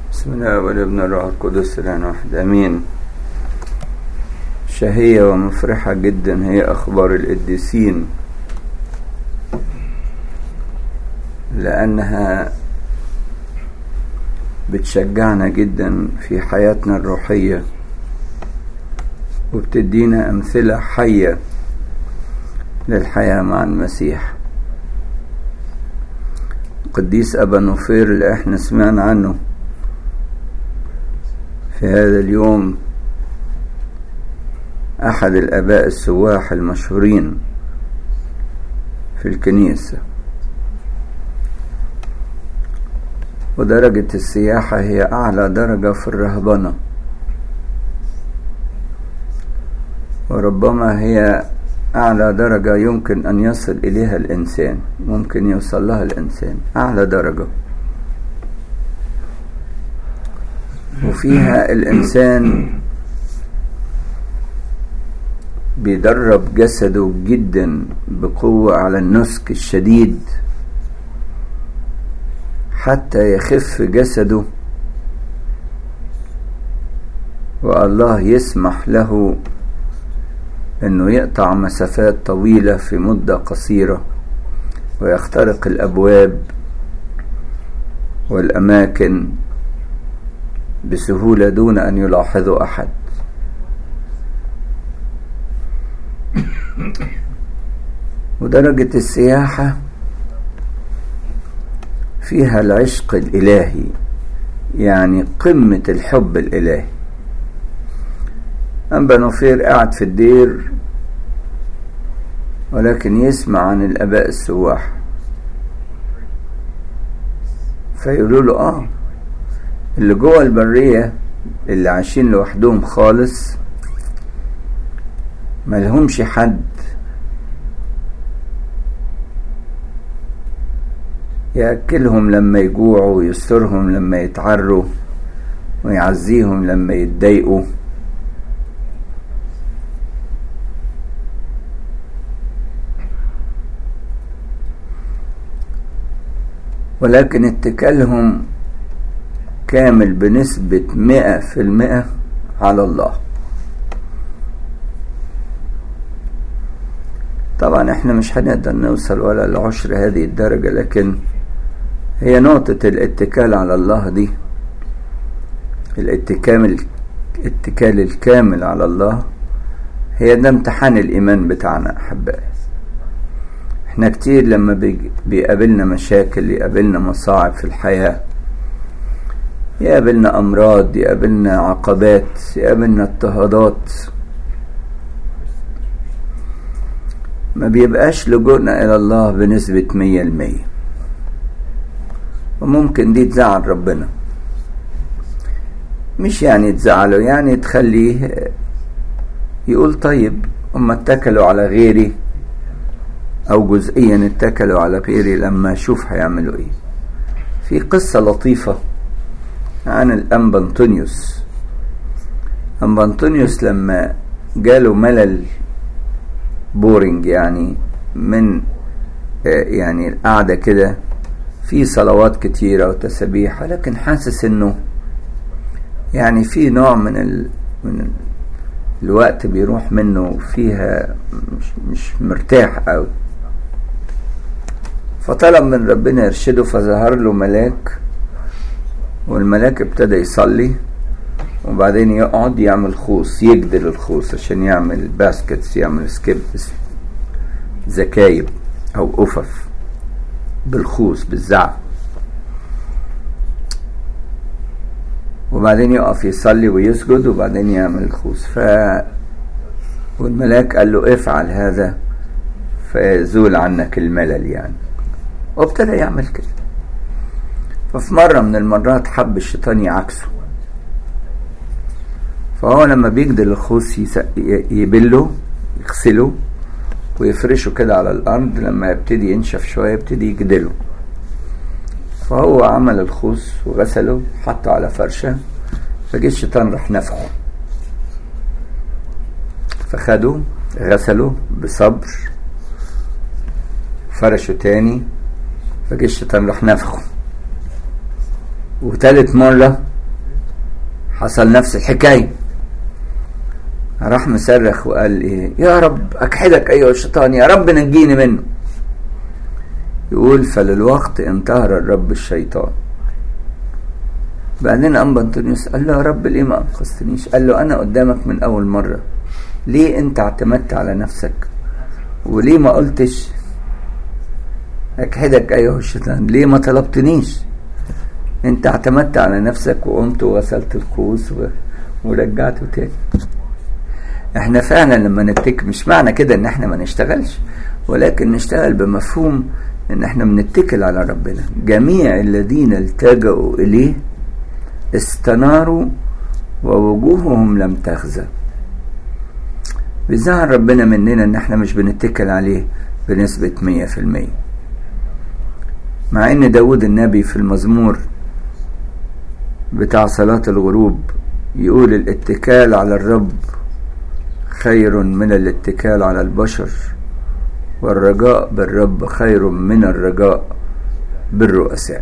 بسم الله والابن الروح القدس الان واحد امين شهية ومفرحة جدا هي اخبار القديسين لانها بتشجعنا جدا في حياتنا الروحية وبتدينا امثلة حية للحياة مع المسيح قديس أبا نوفير اللي احنا سمعنا عنه في هذا اليوم أحد الآباء السواح المشهورين في الكنيسة ودرجة السياحة هي أعلى درجة في الرهبنة وربما هي أعلى درجة يمكن أن يصل إليها الإنسان ممكن يوصل لها الإنسان أعلى درجة وفيها الإنسان بيدرب جسده جدا بقوة على النسك الشديد حتى يخف جسده والله يسمح له انه يقطع مسافات طويلة في مدة قصيرة ويخترق الابواب والاماكن بسهولة دون ان يلاحظه احد ودرجة السياحة فيها العشق الالهي يعني قمة الحب الالهي أنبا نوفير قاعد في الدير ولكن يسمع عن الآباء السواح فيقولوا له آه اللي جوه البرية اللي عايشين لوحدهم خالص ملهمش حد يأكلهم لما يجوعوا ويسترهم لما يتعروا ويعزيهم لما يتضايقوا ولكن اتكالهم كامل بنسبة مئة في المئة على الله طبعا احنا مش هنقدر نوصل ولا لعشر هذه الدرجة لكن هي نقطة الاتكال على الله دي الاتكام الاتكال الكامل على الله هي ده امتحان الإيمان بتاعنا أحبائي احنا كتير لما بيقابلنا مشاكل يقابلنا مصاعب في الحياة يقابلنا أمراض يقابلنا عقبات يقابلنا اضطهادات ما بيبقاش لجوءنا إلى الله بنسبة مية المية وممكن دي تزعل ربنا مش يعني تزعله يعني تخليه يقول طيب هم اتكلوا على غيري او جزئيا اتكلوا على غيري لما اشوف هيعملوا ايه في قصة لطيفة عن الانبا انطونيوس انبا انطونيوس لما جاله ملل بورنج يعني من يعني القعدة كده في صلوات كتيرة وتسابيح ولكن حاسس انه يعني في نوع من ال من ال الوقت بيروح منه فيها مش, مش مرتاح قوي فطلب من ربنا يرشده فظهر له ملاك والملاك ابتدى يصلي وبعدين يقعد يعمل خوص يجدل الخوص عشان يعمل باسكتس يعمل سكيب زكايب او افف بالخوص بالزعف وبعدين يقف يصلي ويسجد وبعدين يعمل الخوص ف والملاك قال له افعل هذا فيزول عنك الملل يعني وابتدى يعمل كده ففي مرة من المرات حب الشيطان يعكسه فهو لما بيجدل الخوص يبله يغسله ويفرشه كده على الأرض لما يبتدي ينشف شوية يبتدي يجدله فهو عمل الخوص وغسله حطه على فرشة فجه الشيطان راح نفخه فخده غسله بصبر فرشه تاني فجه الشيطان راح نفخه وتالت مرة حصل نفس الحكاية راح مصرخ وقال ايه يا رب اكحدك ايها الشيطان يا رب نجيني منه يقول فللوقت انتهر الرب الشيطان بعدين أنبا أنطونيوس قال له يا رب ليه ما أنقذتنيش قال له أنا قدامك من أول مرة ليه أنت اعتمدت على نفسك وليه ما قلتش أكحدك أيها الشيطان ليه ما طلبتنيش أنت اعتمدت على نفسك وقمت وغسلت الكوس و... ورجعته تاني احنا فعلا لما نتك مش معنى كده ان احنا ما نشتغلش ولكن نشتغل بمفهوم ان احنا بنتكل على ربنا جميع الذين التجأوا اليه استناروا ووجوههم لم تخزى بيزعل ربنا مننا ان احنا مش بنتكل عليه بنسبة مية في المية مع ان داود النبي في المزمور بتاع صلاة الغروب يقول الاتكال على الرب خير من الاتكال على البشر والرجاء بالرب خير من الرجاء بالرؤساء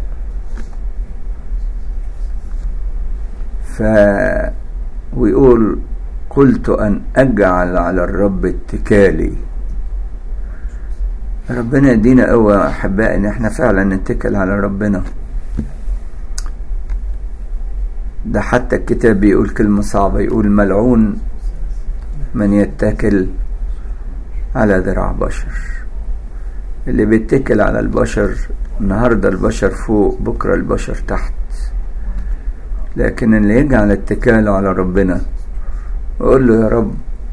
ف ويقول قلت أن أجعل على الرب اتكالي ربنا يدينا قوة أحبائي إن إحنا فعلا نتكل على ربنا ده حتى الكتاب بيقول كلمة صعبة يقول ملعون من يتكل على ذراع بشر اللي بيتكل على البشر النهاردة البشر فوق بكرة البشر تحت لكن اللي يجعل اتكاله على ربنا ويقول له يا رب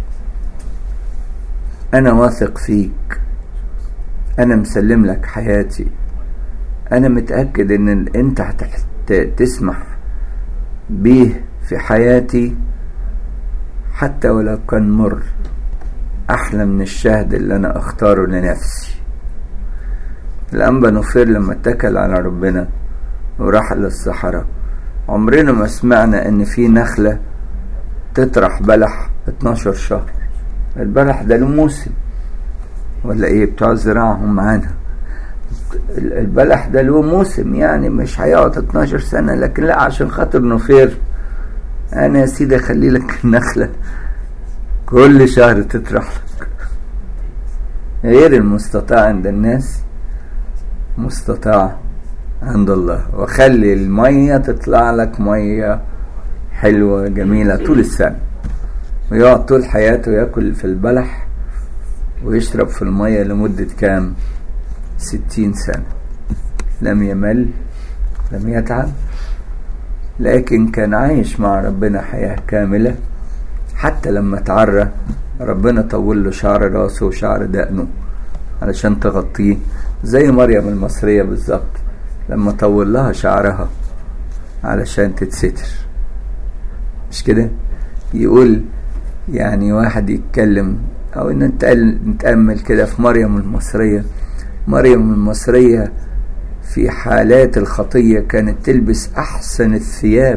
أنا واثق فيك أنا مسلم لك حياتي أنا متأكد إن أنت هتسمح بيه في حياتي حتى ولو كان مر أحلى من الشهد اللي أنا أختاره لنفسي الأنبا نوفير لما اتكل على ربنا وراح للصحراء عمرنا ما سمعنا ان في نخلة تطرح بلح 12 شهر البلح ده له موسم ولا ايه بتوع الزراعة هم معانا البلح ده له موسم يعني مش هيقعد 12 سنة لكن لا عشان خاطر نوفير انا يا سيدي اخلي لك النخلة كل شهر تطرح لك غير المستطاع عند الناس مستطاع عند الله وخلي المية تطلع لك مية حلوة جميلة طول السنة ويقعد طول حياته ياكل في البلح ويشرب في المية لمدة كام ستين سنة لم يمل لم يتعب لكن كان عايش مع ربنا حياة كاملة حتى لما تعرى ربنا طول له شعر راسه وشعر دقنه علشان تغطيه زي مريم المصرية بالظبط لما طول لها شعرها علشان تتستر مش كده يقول يعني واحد يتكلم او ان نتأمل كده في مريم المصرية مريم المصرية في حالات الخطية كانت تلبس احسن الثياب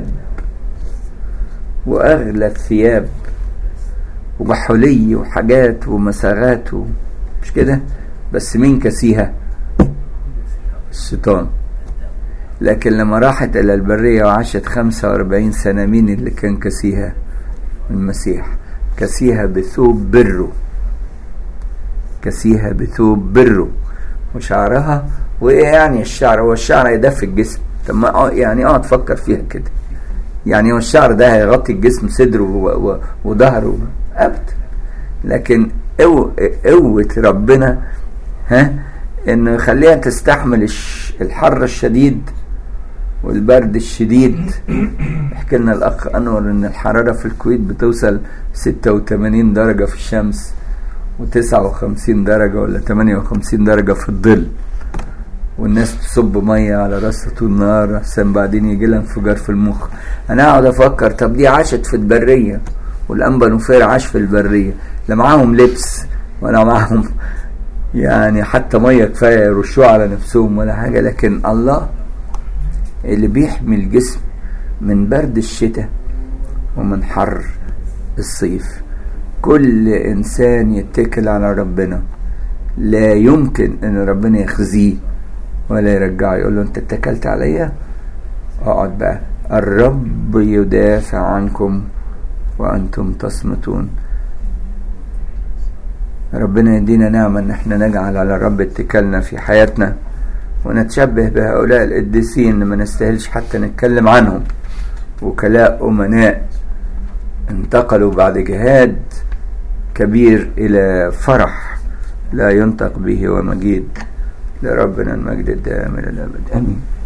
واغلى الثياب وبحلي وحاجات ومساغات مش كده بس مين كسيها الشيطان لكن لما راحت إلى البرية وعاشت خمسة وأربعين سنة مين اللي كان كسيها المسيح كسيها بثوب بره كسيها بثوب بره وشعرها وايه يعني الشعر هو الشعر يدفي الجسم طب ما يعني اقعد تفكر فيها كده يعني هو الشعر ده هيغطي الجسم صدره وظهره ابدا لكن قوة ربنا ها انه يخليها تستحمل الحر الشديد والبرد الشديد يحكي لنا الاخ انور ان الحراره في الكويت بتوصل 86 درجه في الشمس و59 درجه ولا 58 درجه في الظل والناس تصب ميه على راسها طول النهار عشان بعدين يجي لها انفجار في المخ انا اقعد افكر طب دي عاشت في البريه والانبا نوفير عاش في البريه لا معاهم لبس ولا معاهم يعني حتى ميه كفايه يرشوها على نفسهم ولا حاجه لكن الله اللي بيحمي الجسم من برد الشتاء ومن حر الصيف كل انسان يتكل على ربنا لا يمكن ان ربنا يخزيه ولا يرجعه يقول له انت اتكلت عليا اقعد بقى الرب يدافع عنكم وأنتم تصمتون ربنا يدينا نعمة ان احنا نجعل على الرب اتكالنا في حياتنا ونتشبه بهؤلاء القديسين ما نستاهلش حتى نتكلم عنهم وكلاء أمناء انتقلوا بعد جهاد كبير إلى فرح لا ينطق به ومجيد لربنا المجد الدائم إلى الأبد آمين